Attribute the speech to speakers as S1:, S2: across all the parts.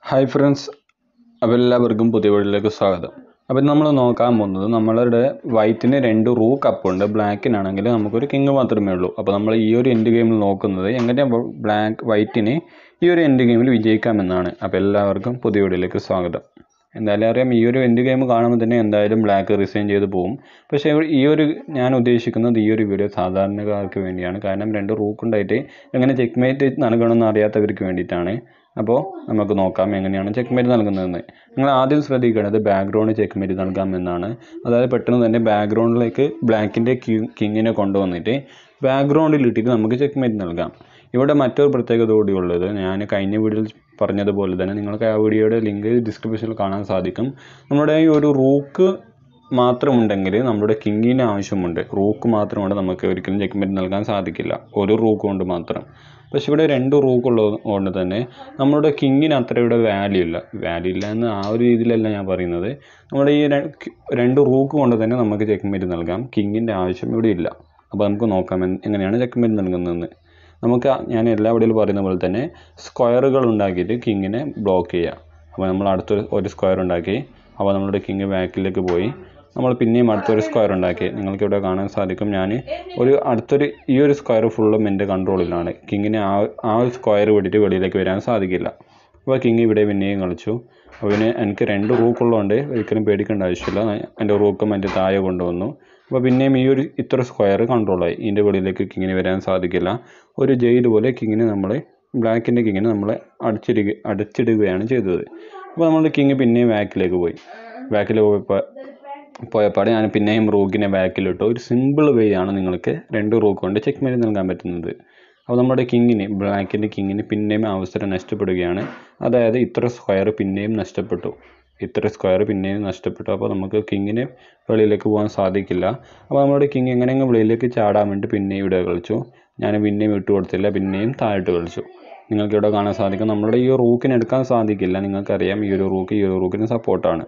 S1: hi friends അപ്പോൾ എല്ലാവർക്കും പുതിയ വീഡിയോയിലേക്ക് സ്വാഗതം അപ്പോൾ നമ്മൾ നോക്കാൻ പോകുന്നത് നമ്മളുടെ വൈറ്റിന് രണ്ട് റൂ കപ്പുണ്ട് ബ്ലാക്കിനാണെങ്കിൽ നമുക്കൊരു കിങ് മാത്രമേ ഉള്ളൂ അപ്പോൾ നമ്മൾ ഈ ഒരു എൻഡ് ഗെയിമിൽ നോക്കുന്നത് എങ്ങനെ ബ്ലാക്ക് വൈറ്റിന് ഈ ഒരു എൻഡ് ഗെയിമിൽ വിജയിക്കാമെന്നാണ് അപ്പോൾ എല്ലാവർക്കും പുതിയ വീഡിയോയിലേക്ക് സ്വാഗതം എന്തായാലും അറിയാം ഈ ഒരു എൻഡ് ഗെയിം കാണുമ്പോൾ തന്നെ എന്തായാലും ബ്ലാക്ക് റിസൈൻ ചെയ്ത് പോകും പക്ഷേ ഈ ഒരു ഞാൻ ഉദ്ദേശിക്കുന്നത് ഈ ഒരു വീഡിയോ സാധാരണക്കാർക്ക് വേണ്ടിയാണ് കാരണം രണ്ട് റൂക്കുണ്ടായിട്ട് എങ്ങനെ ചെക്ക്മേറ്റ് നൽകണമെന്ന് അറിയാത്തവർക്ക് വേണ്ടിയിട്ടാണ് അപ്പോൾ നമുക്ക് നോക്കാം എങ്ങനെയാണ് ചെക്ക്മേറ്റ് നൽകുന്നതെന്ന് നിങ്ങൾ ആദ്യം ശ്രദ്ധിക്കേണ്ടത് ബാക്ക്ഗ്രൗണ്ട് ചെക്ക്മേറ്റ് നൽകാം എന്നാണ് അതായത് പെട്ടെന്ന് തന്നെ ബാക്ക്ഗ്രൗണ്ടിലേക്ക് ബ്ലാക്കിൻ്റെ കിങ്ങിനെ കൊണ്ടുവന്നിട്ട് ബാക്ക്ഗ്രൗണ്ടിൽ ഇട്ടിട്ട് നമുക്ക് ചെക്ക്മേറ്റ് നൽകാം ഇവിടെ മറ്റൊരു പ്രത്യേകത കൂടി ഉള്ളത് ഞാൻ കഴിഞ്ഞ വീഡിയോയിൽ പറഞ്ഞതുപോലെ തന്നെ നിങ്ങൾക്ക് ആ വീഡിയോയുടെ ലിങ്ക് ഡിസ്ക്രിപ്ഷനിൽ കാണാൻ സാധിക്കും നമ്മുടെ ഈ ഒരു റൂക്ക് മാത്രമുണ്ടെങ്കിൽ നമ്മുടെ കിങ്ങിന് ആവശ്യമുണ്ട് റൂക്ക് മാത്രമുണ്ട് നമുക്ക് ഒരിക്കലും ചെക്ക്മേറ്റ് നൽകാൻ സാധിക്കില്ല ഒരു റൂക്ക് കൊണ്ട് മാത്രം പക്ഷെ ഇവിടെ രണ്ട് റൂക്ക് ഉള്ളത് കൊണ്ട് തന്നെ നമ്മുടെ കിങ്ങിന് അത്രയുടെ വാല്യൂ ഇല്ല വാല്യൂ ഇല്ല എന്ന് ആ ഒരു രീതിയിലല്ല ഞാൻ പറയുന്നത് നമ്മുടെ ഈ രണ്ട് റൂക്ക് കൊണ്ട് തന്നെ നമുക്ക് ചെക്ക്മേറ്റ് നൽകാം കിങ്ങിൻ്റെ ആവശ്യം ഇവിടെ ഇല്ല അപ്പോൾ നമുക്ക് നോക്കാം എങ്ങനെയാണ് ചെക്ക്മേറ്റ് നൽകുന്നതെന്ന് നമുക്ക് ഞാൻ എല്ലാ വീഡിയോയിലും പറയുന്ന പോലെ തന്നെ സ്ക്വയറുകൾ ഉണ്ടാക്കിയിട്ട് കിങ്ങിനെ ബ്ലോക്ക് ചെയ്യുക അപ്പോൾ നമ്മൾ അടുത്തൊരു ഒരു സ്ക്വയർ ഉണ്ടാക്കി അപ്പോൾ നമ്മുടെ കിങ് ബാക്കിലേക്ക് പോയി നമ്മൾ പിന്നെയും അടുത്തൊരു സ്ക്വയർ ഉണ്ടാക്കി നിങ്ങൾക്ക് ഇവിടെ കാണാൻ സാധിക്കും ഞാൻ ഒരു അടുത്തൊരു ഈ ഒരു സ്ക്വയർ ഫുള്ളും എൻ്റെ കൺട്രോളിലാണ് കിങ്ങിന് ആ ആ ഒരു സ്ക്വയർ വിട്ടിട്ട് വെളിയിലേക്ക് വരാൻ സാധിക്കില്ല അപ്പോൾ കിങ് ഇവിടെ പിന്നെയും കളിച്ചു അപ്പോൾ പിന്നെ എനിക്ക് രണ്ട് റൂക്കുള്ളതുകൊണ്ട് ഒരിക്കലും പേടിക്കേണ്ട ആവശ്യമില്ല എൻ്റെ റൂക്കും എൻ്റെ താഴെ കൊണ്ടുവന്നു അപ്പോൾ പിന്നെയും ഈ ഒരു ഇത്ര സ്ക്വയർ കൺട്രോളായി ഇതിൻ്റെ വെളിയിലേക്ക് കിങ്ങിന് വരാൻ സാധിക്കില്ല ഒരു ജയിൽ പോലെ കിങ്ങിന് നമ്മൾ ബ്ലാക്കിൻ്റെ കിങ്ങിന് നമ്മൾ അടിച്ചിടുക അടച്ചിടുകയാണ് ചെയ്തത് അപ്പോൾ നമ്മുടെ കിങ് പിന്നെയും ബാക്കിലേക്ക് പോയി ബാക്കിൽ പോയപ്പോൾ പോയപ്പാട് ഞാൻ പിന്നെയും റൂക്കിനെ ബാക്കിലിട്ടു ഒരു സിമ്പിൾ വേ ആണ് നിങ്ങൾക്ക് രണ്ട് റൂക്ക് കൊണ്ട് ചെക്ക് മേറ്റ് നൽകാൻ പറ്റുന്നത് അപ്പോൾ നമ്മുടെ കിങ്ങിന് ബ്ലാക്കിൻ്റെ കിങ്ങിന് പിന്നെയും അവസരം നഷ്ടപ്പെടുകയാണ് അതായത് ഇത്ര സ്ക്വയർ പിന്നെയും നഷ്ടപ്പെട്ടു ഇത്ര സ്ക്വയർ പിന്നെയും നഷ്ടപ്പെട്ടു അപ്പോൾ നമുക്ക് കിങ്ങിന് വെളിയിലേക്ക് പോകാൻ സാധിക്കില്ല അപ്പോൾ നമ്മുടെ കിങ് എങ്ങനെയെങ്കിലും വെളിയിലേക്ക് ചാടാൻ വേണ്ടി പിന്നെയും ഇവിടെ കളിച്ചു ഞാൻ പിന്നെയും വിട്ടു കൊടുത്തില്ല പിന്നെയും താഴോട്ട് കളിച്ചു നിങ്ങൾക്ക് ഇവിടെ കാണാൻ സാധിക്കും നമ്മുടെ ഈ റൂക്കിന് എടുക്കാൻ സാധിക്കില്ല നിങ്ങൾക്കറിയാം ഈ ഒരു റൂക്ക് ഈ ഒരു റൂക്കിന് സപ്പോർട്ടാണ്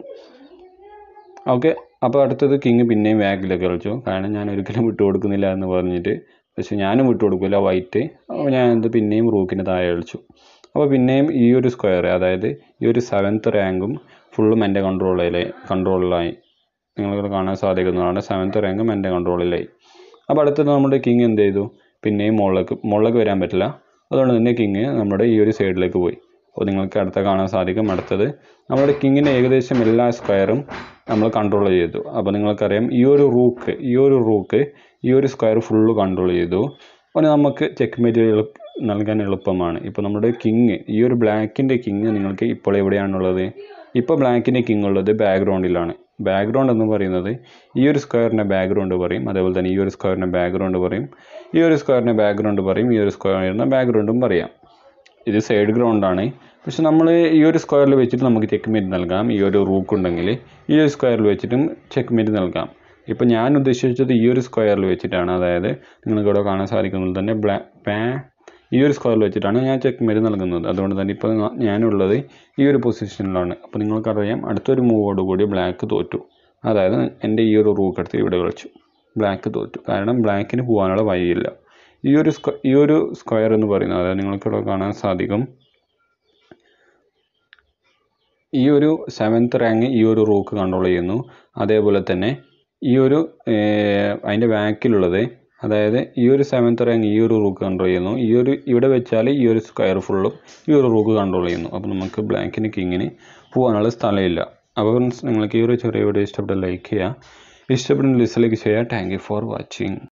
S1: ഓക്കെ അപ്പോൾ അടുത്തത് കിങ് പിന്നെയും ബാക്കിലേക്ക് കളിച്ചു കാരണം ഞാൻ ഒരിക്കലും വിട്ടു കൊടുക്കുന്നില്ല എന്ന് പറഞ്ഞിട്ട് പക്ഷെ ഞാനും വിട്ടു കൊടുക്കില്ല വൈറ്റ് അപ്പോൾ ഞാൻ എന്ത് പിന്നെയും റൂക്കിന് താഴെ കളിച്ചു അപ്പോൾ പിന്നെയും ഈ ഒരു സ്ക്വയർ അതായത് ഈ ഒരു സെവൻത്ത് റാങ്കും ഫുള്ളും എൻ്റെ കൺട്രോളിലായി കൺട്രോളിലായി നിങ്ങൾക്ക് കാണാൻ സാധിക്കുന്നതാണ് സെവൻത്ത് റാങ്കും എൻ്റെ കൺട്രോളിലായി അപ്പോൾ അടുത്തത് നമ്മുടെ കിങ് എന്ത് ചെയ്തു പിന്നെയും മുകളിലേക്ക് മുകളിലേക്ക് വരാൻ പറ്റില്ല അതുകൊണ്ട് തന്നെ കിങ് നമ്മുടെ ഈ ഒരു സൈഡിലേക്ക് പോയി അപ്പോൾ നിങ്ങൾക്ക് അടുത്ത കാണാൻ സാധിക്കും അടുത്തത് നമ്മുടെ കിങ്ങിൻ്റെ ഏകദേശം എല്ലാ സ്ക്വയറും നമ്മൾ കൺട്രോൾ ചെയ്തു അപ്പോൾ നിങ്ങൾക്കറിയാം ഈ ഒരു റൂക്ക് ഈ ഒരു റൂക്ക് ഈ ഒരു സ്ക്വയർ ഫുള്ള് കൺട്രോൾ ചെയ്തു അപ്പോൾ നമുക്ക് ചെക്ക് മെറ്റീരിയൽ നൽകാൻ എളുപ്പമാണ് ഇപ്പോൾ നമ്മുടെ കിങ് ഈ ഒരു ബ്ലാക്കിൻ്റെ കിങ് നിങ്ങൾക്ക് ഇപ്പോൾ എവിടെയാണുള്ളത് ഇപ്പോൾ ബ്ലാക്കിൻ്റെ കിങ് ഉള്ളത് ബാക്ക്ഗ്രൗണ്ടിലാണ് ബാക്ക്ഗ്രൗണ്ട് എന്ന് പറയുന്നത് ഈ ഒരു സ്ക്വയറിൻ്റെ ബാക്ക്ഗ്രൗണ്ട് പറയും അതേപോലെ തന്നെ ഈ ഒരു സ്ക്വയറിൻ്റെ ബാക്ക്ഗ്രൗണ്ട് പറയും ഈ ഒരു സ്ക്വയറിൻ്റെ ബാക്ക്ഗ്രൗണ്ട് പറയും ഈ ഒരു സ്ക്വയറിൻ്റെ ബാക്ക്ഗ്രൗണ്ടും പറയാം ഇത് സൈഡ് ഗ്രൗണ്ടാണ് പക്ഷെ നമ്മൾ ഈ ഒരു സ്ക്വയറിൽ വെച്ചിട്ട് നമുക്ക് ചെക്ക് മേറ്റ് നൽകാം ഈ ഒരു റൂക്ക് ഉണ്ടെങ്കിൽ ഈ ഒരു സ്ക്വയറിൽ വെച്ചിട്ടും ചെക്ക് മേറ്റ് നൽകാം ഇപ്പോൾ ഞാൻ ഉദ്ദേശിച്ചത് ഈ ഒരു സ്ക്വയറിൽ വെച്ചിട്ടാണ് അതായത് നിങ്ങൾക്ക് ഇവിടെ കാണാൻ സാധിക്കുന്നത് തന്നെ ബ്ലാ പാ ഈ ഒരു സ്ക്വയറിൽ വെച്ചിട്ടാണ് ഞാൻ ചെക്ക് മേറ്റ് നൽകുന്നത് അതുകൊണ്ട് തന്നെ ഇപ്പോൾ ഞാനുള്ളത് ഈ ഒരു പൊസിഷനിലാണ് അപ്പോൾ നിങ്ങൾക്കറിയാം അടുത്തൊരു മൂവോട് കൂടി ബ്ലാക്ക് തോറ്റു അതായത് എൻ്റെ ഈ ഒരു റൂക്ക് എടുത്ത് ഇവിടെ കളിച്ചു ബ്ലാക്ക് തോറ്റു കാരണം ബ്ലാക്കിന് പോകാനുള്ള വഴിയില്ല ഈ ഒരു സ്ക്വ ഈ ഒരു സ്ക്വയർ എന്ന് പറയുന്നത് അതായത് നിങ്ങൾക്കിവിടെ കാണാൻ സാധിക്കും ഈ ഒരു സെവൻത്ത് റാങ്ക് ഈ ഒരു റൂക്ക് കൺട്രോൾ ചെയ്യുന്നു അതേപോലെ തന്നെ ഈ ഒരു അതിൻ്റെ ബാക്കിലുള്ളത് അതായത് ഈ ഒരു സെവൻത്ത് റാങ്ക് ഈ ഒരു റൂക്ക് കൺട്രോൾ ചെയ്യുന്നു ഈ ഒരു ഇവിടെ വെച്ചാൽ ഈ ഒരു സ്ക്വയർ ഫുള്ളും ഈ ഒരു റൂക്ക് കൺട്രോൾ ചെയ്യുന്നു അപ്പോൾ നമുക്ക് ബ്ലാക്കിന് കിങ്ങിന് പോകാനുള്ള സ്ഥലമില്ല അപ്പോൾ നിങ്ങൾക്ക് ഈ ഒരു ചെറിയ വീഡിയോ ഇഷ്ടപ്പെട്ട ലൈക്ക് ചെയ്യുക ഇഷ്ടപ്പെടുന്ന ലിസ്റ്റിലേക്ക് ചെയ്യുക താങ്ക് യു ഫോർ വാച്ചിങ്